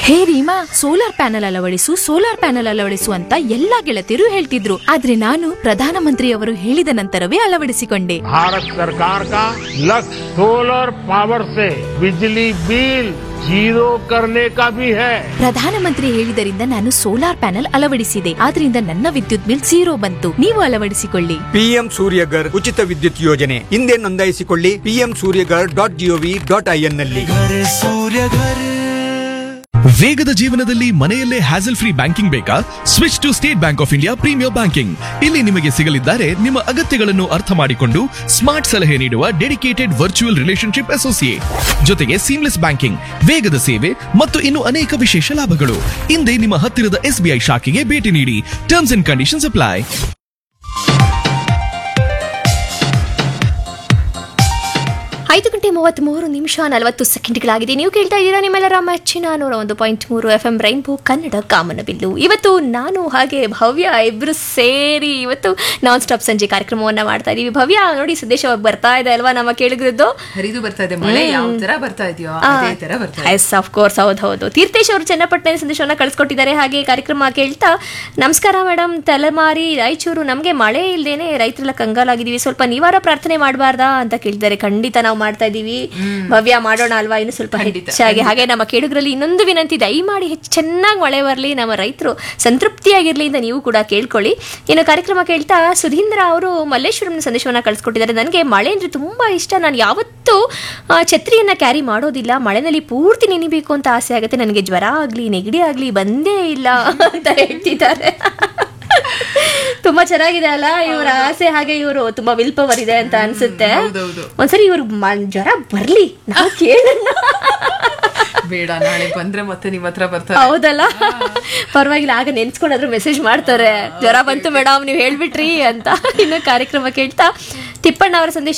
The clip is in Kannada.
ಹೇ ರೀಮಾ ಸೋಲಾರ್ ಪ್ಯಾನೆಲ್ ಅಳವಡಿಸು ಸೋಲಾರ್ ಪ್ಯಾನೆಲ್ ಅಳವಡಿಸು ಅಂತ ಎಲ್ಲಾ ಗೆಳತಿಯರು ಹೇಳ್ತಿದ್ರು ಆದ್ರೆ ನಾನು ಪ್ರಧಾನಮಂತ್ರಿಯವರು ಹೇಳಿದ ನಂತರವೇ ಅಳವಡಿಸಿಕೊಂಡೆ भारत सरकार का लक्ष्य सोलर पावर से बिजली बिल जीरो करने का भी है ಪ್ರಧಾನಮಂತ್ರಿ ಹೇಳಿದರಿಂದ ನಾನು ಸೋಲಾರ್ ಪ್ಯಾನೆಲ್ ಅಳವಡಿಸಿದೆ ಆದ್ರಿಂದ ನನ್ನ ವಿದ್ಯುತ್ ಬಿಲ್ ಝೀರೋ ಬಂತು ನೀವು ಅಳವಡಿಸಿಕೊಳ್ಳಿ ಪಿಎಂ ಸೂರ್ಯಗರ್ ಉಚಿತ ವಿದ್ಯುತ್ ಯೋಜನೆ ಹಿಂದೆ ನೋಂದಾಯಿಸಿಕೊಳ್ಳಿ PM Suryaghar dot G O V dot I N ನಲ್ಲಿ ವೇಗದ ಜೀವನದಲ್ಲಿ ಮನೆಯಲ್ಲೇ ಹ್ಯಾಸಲ್ ಫ್ರೀ ಬ್ಯಾಂಕಿಂಗ್ ಬೇಕಾ switch to State Bank of India premier banking ಇಲ್ಲಿ ನಿಮಗೆ ಸಿಗಲಿದ್ದಾರೆ ನಿಮ್ಮ ಅಗತ್ಯಗಳನ್ನು ಅರ್ಥ ಮಾಡಿಕೊಂಡು ಸ್ಮಾರ್ಟ್ ಸಲಹೆ ನೀಡುವ ಡೆಡಿಕೇಟೆಡ್ ವರ್ಚುವಲ್ ರಿಲೇಶನ್ಶಿಪ್ ಅಸೋಸಿಯೇಟ್ ಜೊತೆಗೆ ಸೀಮ್ಲೆಸ್ ಬ್ಯಾಂಕಿಂಗ್ ವೇಗದ ಸೇವೆ ಮತ್ತು ಇನ್ನು ಅನೇಕ ವಿಶೇಷ ಲಾಭಗಳು ಹಿಂದೆ ನಿಮ್ಮ ಹತ್ತಿರದ ಎಸ್ಬಿಐ ಶಾಖೆಗೆ ಭೇಟಿ ನೀಡಿ ಟರ್ಮ್ಸ್ ಅಂಡ್ ಕಂಡೀಷನ್ಸ್ ಅಪ್ಲೈ ಐದು ಗಂಟೆ ಮೂವತ್ತ್ ಮೂರು ನಿಮಿಷ ನಲವತ್ತು ಸೆಕೆಂಡ್ಗಳಾಗಿದೆ ನೀವು ಕೇಳ್ತಾ ಇದ್ದೀರಾ ನಿಮ್ಮೆಲ್ಲರ ಮೆಚ್ಚಿನ ನೂರ ಒಂದು ಪಾಯಿಂಟ್ ಮೂರು ಎಫ್ ಎಂ ರೈನ್ಬೋ ಕನ್ನಡ ಕಾಮನಬಿಲ್ಲು ಇವತ್ತು ನಾನು ಹಾಗೆ ಭವ್ಯ ಇಬ್ರು ಸೇರಿ ಇವತ್ತು ನಾನ್ ಸ್ಟಾಪ್ ಸಂಜೆ ಕಾರ್ಯಕ್ರಮವನ್ನ ಮಾಡ್ತಾ ಇದೀವಿ ಭವ್ಯ ನೋಡಿ ಸಂದೇಶ ಬರ್ತಾ ಇದೆ ಅಲ್ವಾ ನಮ್ಮ ಕೇಳಿದ್ರದ್ದು ಹರಿದು ಬರ್ತಾ ಇದೆ ಮಳೆ ಯಾವ ತರ ಬರ್ತಾ ಇದೆಯೋ ಅದೇ ತರ ಬರ್ತಾ ಇದೆ ಎಸ್ ಆಫ್ ಕೋರ್ಸ್ ಹೌದು ಹೌದು ತೀರ್ಥೇಶ್ ಅವರು ಚನ್ನಪಟ್ಟಣ ಸಂದೇಶವನ್ನ ಕಳಿಸ್ಕೊಟ್ಟಿದ್ದಾರೆ ಹಾಗೆ ಕಾರ್ಯಕ್ರಮ ಕೇಳ್ತಾ ನಮಸ್ಕಾರ ಮೇಡಮ್ ತಲೆಮಾರಿ ರಾಯಚೂರು ನಮಗೆ ಮಳೆ ಇಲ್ದೇನೆ ರೈತರೆಲ್ಲ ಕಂಗಾಲಾಗಿದ್ದೀವಿ ಸ್ವಲ್ಪ ನಿವಾರ ಪ್ರಾರ್ಥನೆ ಮಾಡಬಾರ್ದಾ ಅಂತ ಕೇಳಿದ್ದಾರೆ ಖಂಡಿತ ನಾವು ಮಾಡ್ತಾ ಇದೀವಿ ಭವ್ಯ ಮಾಡೋಣ ಅಲ್ವಾ ಇನ್ನು ಸ್ವಲ್ಪ ಖಂಡಿತ, ಹೆಚ್ಚಾಗಿ ಹಾಗೆ ನಮ್ಮ ಕೇಳುಗರಲ್ಲಿ ಇನ್ನೊಂದು ವಿನಂತಿ ದಯಮಾಡಿ ಹೆಚ್ಚು ಚೆನ್ನಾಗಿ ಮಳೆ ಬರಲಿ ನಮ್ಮ ರೈತರು ಸಂತೃಪ್ತಿಯಾಗಿರ್ಲಿ ಅಂತ ನೀವು ಕೂಡ ಕೇಳ್ಕೊಳ್ಳಿ ಇನ್ನು ಕಾರ್ಯಕ್ರಮ ಕೇಳ್ತಾ ಸುಧೀಂದ್ರ ಅವರು ಮಲ್ಲೇಶ್ವರಂ ಸಂದೇಶವನ್ನ ಕಳಿಸ್ಕೊಟ್ಟಿದ್ದಾರೆ ನನಗೆ ಮಳೆ ಅಂದ್ರೆ ತುಂಬಾ ಇಷ್ಟ ನಾನು ಯಾವತ್ತೂ ಆ, ಛತ್ರಿಯನ್ನ ಕ್ಯಾರಿ ಮಾಡೋದಿಲ್ಲ ಮಳೆನಲ್ಲಿ ಪೂರ್ತಿ ನೆನಿಬೇಕು ಅಂತ ಆಸೆ ಆಗುತ್ತೆ ನನಗೆ ಜ್ವರ ಆಗ್ಲಿ ನೆಗಡಿ ಆಗ್ಲಿ ಬಂದೇ ಇಲ್ಲ ಅಂತ ಹೇಳ್ತಿದ್ದಾರೆ ತುಂಬಾ ಚೆನ್ನಾಗಿದೆ ಅಲ್ಲ ಇವರ ಆಸೆ ಹಾಗೆ ಇವರು ತುಂಬಾ ವಿಲ್ ಪವರ್ ಇದೆ ಅಂತ ಅನ್ಸುತ್ತೆ ಹೌದೌದು. ಒಂದ್ಸರಿ ಇವ್ರಿಗೆ ಮ- ಜ್ವರ ಬರ್ಲಿ ನಾವು ಕೇಳೋಣ ಬೇಡ ನಾಳೆ ಬಂದ್ರೆ ಮತ್ತೆ ನಿಮ್ ಹತ್ರ ಬರ್ತಾರೆ ಹೌದಲ್ಲ ಪರವಾಗಿಲ್ಲ ಆಗ ನೆನ್ಸ್ಕೊಂಡಾದ್ರೂ ಮೆಸೇಜ್ ಮಾಡ್ತಾರೆ ಜ್ವರ ಬಂತು ಮೇಡಮ್ ನೀವು ಹೇಳ್ಬಿಟ್ರಿ ಅಂತ ಇನ್ನು ಕಾರ್ಯಕ್ರಮ ಕೇಳ್ತಾ ತಿಪ್ಪಣ್ಣ ಅವರ ಸಂದೇಶ